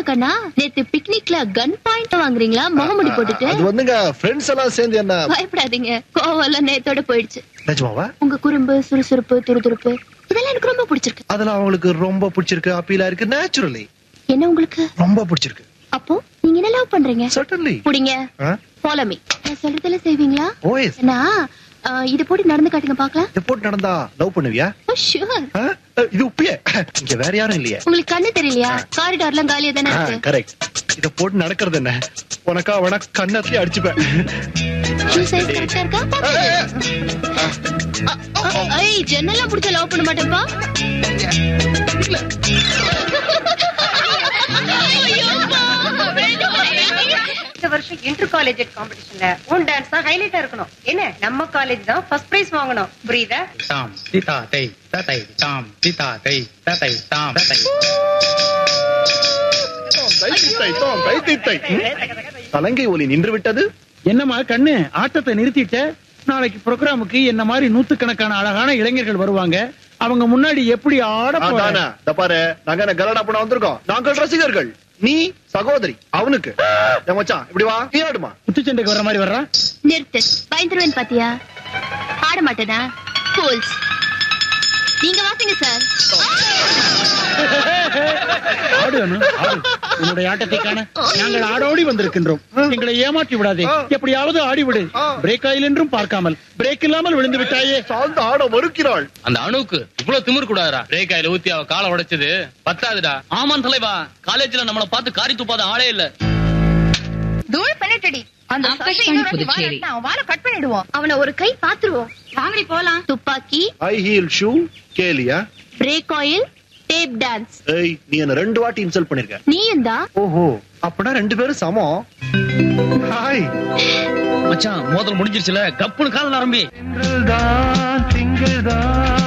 கண்ணா நேத்து பிக்னிக்ல கன் பாயிண்ட் வாங்குறீங்களா முகமுடி போட்டுட்டு அது வந்துங்க ஃப்ரெண்ட்ஸ் எல்லாம் சேர்ந்து என்ன பயப்படாதீங்க கோவம் எல்லாம் நேத்தோட போயிடுச்சு நிஜமாவா உங்க குறும்பு சுறுசுறுப்பு துருதுருப்பு இதெல்லாம் எனக்கு ரொம்ப பிடிச்சிருக்கு அதெல்லாம் அவங்களுக்கு ரொம்ப பிடிச்சிருக்கு அப்பீலா இருக்கு நேச்சுரலி என்ன உங்களுக்கு ரொம்ப பிடிச்சிருக்கு அப்போ நீங்க என்ன லவ் பண்றீங்க சட்டன்லி புடிங்க ஃபாலோ மீ நான் சொல்றதெல்லாம் செய்வீங்களா ஓஎஸ் ஏன்னா ஆ, இது போட்டு நடந்து காட்டுங்க பாக்கலாம் இது போட்டு நடந்தா லவ் பண்ணுவியா ஓ ஷூர் ஆ? இது உப்பிய இங்க வேற யாரும் இல்லையே உங்களுக்கு கண்ணு தெரியலையா காரிடார்லாம் காலியா தானே இருக்கு கரெக்ட் இத போட்டு நடக்கிறது என்ன உனக்கா அவனா கண்ணத்துலயே அடிச்சுப்பேன் ஷூ சைஸ் கரெக்டா இருக்கா பாருங்க. ஐய் ஜன்னல்லாம் புடிச்ச லவ் பண்ண மாட்டேன்பா ஐயோப்பா, வேண்டாம். இந்த வருஷம் இன்டர் காலேஜ் காம்படிஷன்ல உன் டான்ஸ் தான் ஹைலைட்டா இருக்கணும் என்ன நம்ம காலேஜ் தான் ஃபர்ஸ்ட் பிரைஸ் வாங்கணும் புரியுதா தாம் திதா தை ததை தாம் திதா தை ததை தாம் ததை தை, தை, தை, தை, தை. தலங்கை ஒலி நின்று விட்டது என்னம்மா கண்ணு ஆட்டத்தை நிறுத்திட்ட நாளைக்கு ப்ரோக்ராமுக்கு என்ன மாதிரி நூத்துக்கணக்கான அழகான இளைஞர்கள் வருவாங்க அவங்க முன்னாடி எப்படி ஆட போற அதானே இந்த பாரு நாங்க என்ன கலடா பண்ண வந்திருக்கோம் நாங்கள் ரசிகர்கள் நீ சகோதரி அவனுக்கு என் மச்சான் இப்படி வா நீ ஆடுமா குத்துச்சண்டைக்கு வர்ற மாதிரி வர்றான் நிறுத்து பயந்துருவேன் பாத்தியா ஆட மாட்டேனா ஃபூல்ஸ் நீங்க வாசிங்க சார் ஆடு அனு, ஆடு. உன்னுடைய ஆட்டத்தை காண நாங்கள் ஆடோடி வந்திருக்கின்றோம் எங்களை ஏமாற்றி விடாதே எப்படியாவது ஆடி விடு பிரேக் ஆயில் என்றும் பார்க்காமல் பிரேக் இல்லாமல் விழுந்து விட்டாயே சார்ந்து ஆட மறுக்கிறாள் அந்த அணுவுக்கு இவ்வளவு திமிரு கூடாதுடா பிரேக் ஆயில ஊத்தி அவ காலை உடைச்சது பத்தாதுடா ஆமாம் தலைவா காலேஜ்ல நம்மள பார்த்து காரி துப்பாத ஆளே இல்ல தூள் பண்ணிட்டடி அந்த ஆகாஷ் வாணி புதுச்சேரி. வாழ கட் பண்ணிடுவோம் அவனை ஒரு கை பாத்துருவோம் வாங்கடி போலாம் துப்பாக்கி ஹை ஹீல் ஷூ கேலியா பிரேக் ஆயில் டேப் டான்ஸ் ஏய் நீ என்ன ரெண்டு வாட்டி இன்சல்ட் பண்ணிருக்க நீயும் தான் ஓஹோ அப்பனா ரெண்டு பேரும் சமம் ஹாய் மச்சான் மோதல் முடிஞ்சிருச்சுல கப்புன்னு கால ஆரம்பி திங்கள் தான் திங்கள் தான்